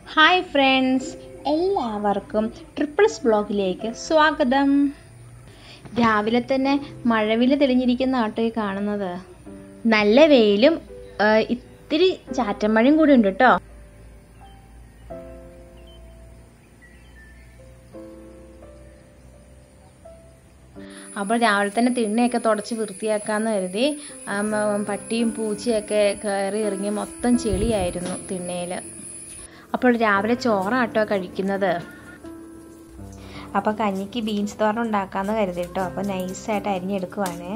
Hi friends എല്ലാവർക്കും triples ബ്ലോഗിലേക്ക് സ്വാഗതം രാവിലെ തന്നെ മഴവില് തെളിഞ്ഞിരിക്കുന്ന ആട്ടോ ഈ കാണുന്നത് നല്ല വെയിലും ആ, ഇത്തിരി ചാറ്റമഴയും കൂടി ഉണ്ട് കേട്ടോ അപ്പോൾ രാവിലെ തന്നെ തിണ്ണയൊക്കെ തുടച്ച് വൃത്തിയാക്കാമെന്ന് കരുതി ആം, പട്ടിയും പൂച്ചയൊക്കെ കയറി ഇറങ്ങി മൊത്തം ചെളിയായിരുന്നു തിണ്ണയിൽ അപ്പോൾ രാവിലെ ചോറാട്ടോ കഴിക്കുന്നത് അപ്പോൾ കഞ്ഞിക്ക് ബീൻസ് തോരൻ ഉണ്ടാക്കാമെന്ന് കരുതി കേട്ടോ അപ്പോൾ നൈസായിട്ട് അരിഞ്ഞെടുക്കുവാണേ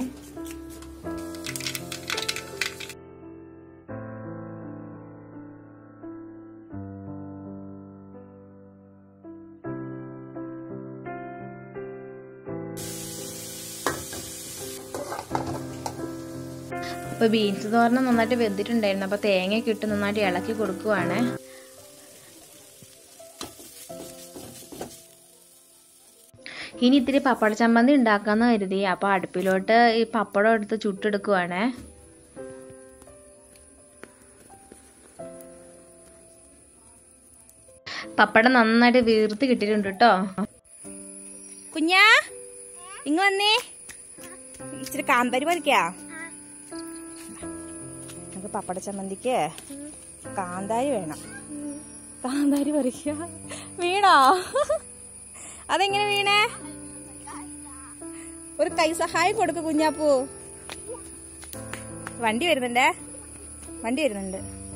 അപ്പോൾ ബീൻസ് തോരൻ നന്നായിട്ട് വെന്തിട്ടുണ്ടായിരുന്നു അപ്പോൾ തേങ്ങയൊക്കെ ഇട്ട് നന്നായിട്ട് ഇളക്കി കൊടുക്കുവാണ് ഇനി ഇത്തിരി പപ്പട ചമ്മന്തി ഉണ്ടാക്കാമെന്ന് കരുതി അപ്പോൾ അടുപ്പിലോട്ട് ഈ പപ്പടം എടുത്ത് ചുട്ടെടുക്കുവാണേ പപ്പടം നന്നായിട്ട് വീർത്ത് കിട്ടിയിട്ടുണ്ട് കേട്ടോ കുഞ്ഞാ ഇങ്ങ വന്നേ ഇച്ചിരി കാന്താരി പറിക്കാ നമുക്ക് പപ്പട ചമ്മന്തിക്ക് കാന്താരി വേണം കാന്താരി പറിക്ക വീണോ അതെങ്ങനെ വീണേ ഒരു കൈ സഹായം കൊടുക്ക കുഞ്ഞാപ്പൂ വണ്ടി വരുന്നുണ്ടേ വണ്ടി വരുന്നുണ്ട്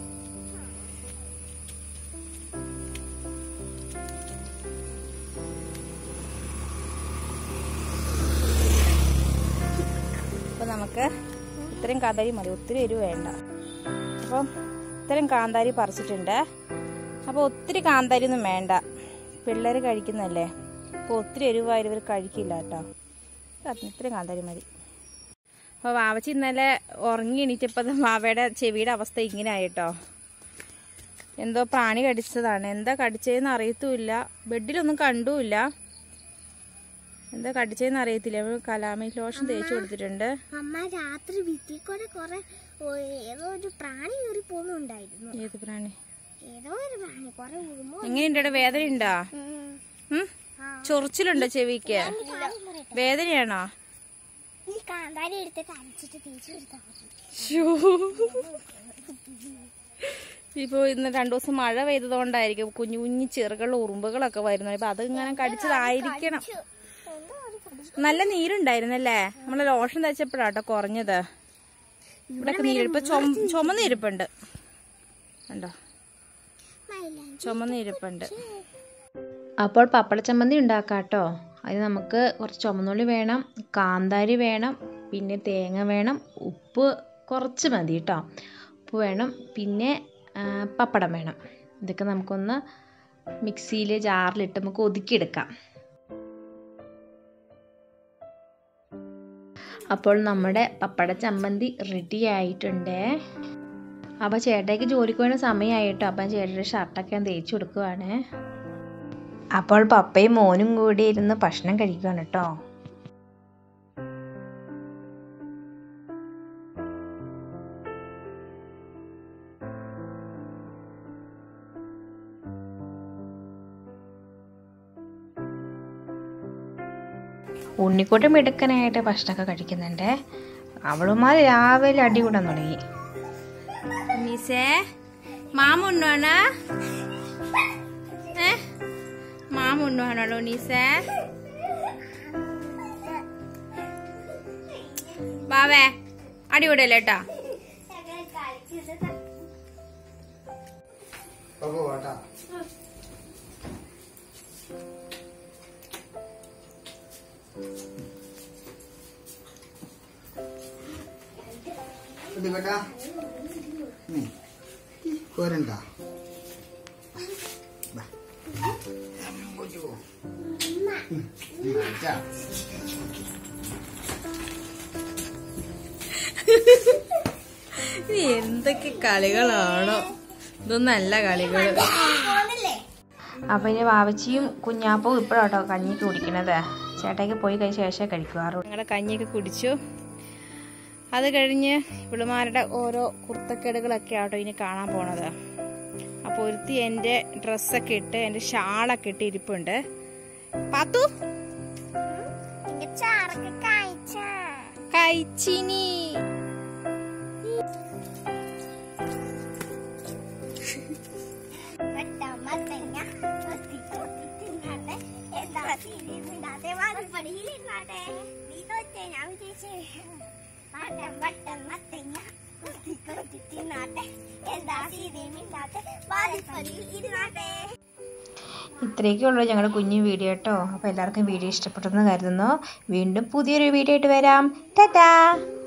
അപ്പൊ നമുക്ക് ഇത്രയും കാന്താരി മതി ഒത്തിരി എരിവ് വേണ്ട അപ്പം ഇത്രയും കാന്താരി പറിച്ചിട്ടുണ്ട് അപ്പോൾ ഒത്തിരി കാന്താരി ഒന്നും വേണ്ട പിള്ളേർ കഴിക്കുന്നതല്ലേ അപ്പോൾ ഒത്തിരി എരിവായാലും ഇവർ കഴിക്കില്ല കേട്ടോ അത് ഇത്രയും കാന്താരി മതി അപ്പോൾ വാവച്ചി ഇന്നലെ ഉറങ്ങി എണീറ്റപ്പോൾ വാവയുടെ ചെവിയുടെ അവസ്ഥ ഇങ്ങനെ ആയിട്ടോ എന്തോ പ്രാണി കടിച്ചതാണ് എന്താ കടിച്ചതെന്ന് അറിയത്തുമില്ല ബെഡിലൊന്നും കണ്ടുമില്ല എന്താ കടിച്ചതെന്ന് അറിയത്തില്ല അവള് കലാമി ലോഷൻ തേച്ച് കൊടുത്തിട്ടുണ്ട് അമ്മ രാത്രി വീട്ടിൽ കൂടെ കുറെ ഓ- ഏതോ ഒരു പ്രാണി കയറി പോകുന്നുണ്ടായിരുന്നു ഏത് പ്രാണി ഏതോ ഒരു പ്രാണി കുറെ ഉറുമോ എങ്ങനെയുണ്ടോ വേദന ഉണ്ടോ ഉം? ചൊറിച്ചിലുണ്ടോ ചെവിക്ക് വേദനയാണോ ഈ കാന്താരി എടുത്തിട്ട് അരച്ചിട്ട് തേച്ച് കൊടുത്താൽ മതി ഇപ്പൊ ഇന്ന് രണ്ടു ദിവസം മഴ പെയ്തതുകൊണ്ടായിരിക്കും കുഞ്ഞു കുഞ്ഞു ചെറുകളുടെ ഉറുമ്പുകളൊക്കെ വരുന്നത് അപ്പൊ അത് ഇങ്ങനെ കടിച്ചതായിരിക്കണം എന്തോ ഒരു കടി- നല്ല നീരുണ്ടായിരുന്നല്ലേ നമ്മളെ ലോഷൻ തേച്ചപ്പോഴാട്ടോ കുറഞ്ഞത് ഇവിടെയൊക്കെ നീര് ഇപ്പൊ ചുമ- ചുമന്ന ഇരിപ്പുണ്ട് കണ്ടോ മൈലാഞ്ചി. ചുമന്ന ഇരിപ്പുണ്ട് അപ്പോൾ പപ്പട ചമ്മന്തി ഉണ്ടാക്കാം കേട്ടോ അതിന് നമുക്ക് കുറച്ച് ചുമന്നുള്ളി വേണം കാന്താരി വേണം പിന്നെ തേങ്ങ വേണം ഉപ്പ് കുറച്ച് മതി കേട്ടോ ഉപ്പ് വേണം പിന്നെ ആ, പപ്പടം വേണം ഇതൊക്കെ നമുക്കൊന്ന് മിക്സിയിൽ ജാറിലിട്ട് നമുക്ക് ഒതുക്കിയെടുക്കാം അപ്പോൾ നമ്മുടെ പപ്പട ചമ്മന്തി റെഡി ആയിട്ടുണ്ട് അപ്പോൾ ചേട്ടയ്ക്ക് ജോലിക്ക് വേണ്ട സമയമായി കേട്ടോ അപ്പം ചേട്ടയുടെ ഷർട്ടൊക്കെ ഞാൻ തേച്ച് കൊടുക്കുവാണ് അപ്പോൾ പപ്പയും മോനും കൂടി ഇരുന്ന് ഭക്ഷണം കഴിക്കുകയാണ് കേട്ടോ ഉണ്ണിക്കുട്ടൻ മിടുക്കനായിട്ട് ഭക്ഷണമൊക്കെ കഴിക്കുന്നുണ്ട് അവളുമാർ രാവിലെ അടി കൂടാൻ തുടങ്ങി മിസ്സേ മാമുണ്ണാണ് ഏ മാമുണ്ണാണല്ലോ നീസേ ബാവേ അടിപൊളിയല്ലേ കേട്ടാ ഇത് കേട്ടാ പോരണ്ട ഇത് എന്തൊക്കെ കളികളാണോ ഇതൊന്നും നല്ല കളികൾ അപ്പം ഇനി വാവച്ചിയും കുഞ്ഞാപ്പവും ഇപ്പോഴാട്ടോ കഞ്ഞിക്ക് കുടിക്കണത് ചേട്ടയ്ക്ക് പോയി കഴിച്ച ശേഷം കഴിക്കുവാറുള്ളൂ ഞങ്ങളുടെ കഞ്ഞിയൊക്കെ കുടിച്ചു അത് കഴിഞ്ഞ് ഇവളുമാരുടെ ഓരോ കുർത്തക്കേടുകളൊക്കെ ആട്ടോ ഇനി കാണാൻ പോണത് അപ്പോൾ പൊരുത്തി എൻ്റെ ഡ്രസ്സൊക്കെ ഇട്ട് എൻ്റെ ഷാളൊക്കെ ഇട്ട് ഇരിപ്പുണ്ട് പാത്തു ചാറൊക്കെ കായ്ച്ച കഴിച്ചിനി മത്തങ്ങ തിന്നാട്ടെ എന്താ സീരിയസിടാതെ വാതിപ്പടിയിലിരുന്നാട്ടെ നീ തോറ്റേ ഞാൻ വിജയിച്ചേ വട്ടം വട്ടം മത്തങ്ങ കുത്തി കുത്തി തിന്നാട്ടെ എന്താ സീരിയമില്ലാതെ വാതിപ്പടിയിൽ ഇരുന്നാട്ടെ ഇത്രയൊക്കെ ഉള്ളൂ ഞങ്ങളുടെ കുഞ്ഞു വീഡിയോ കേട്ടോ അപ്പോൾ എല്ലാവർക്കും വീഡിയോ ഇഷ്ടപ്പെട്ടെന്ന് കരുതുന്നു വീണ്ടും പുതിയൊരു വീഡിയോ ആയിട്ട് വരാം ടാറ്റാ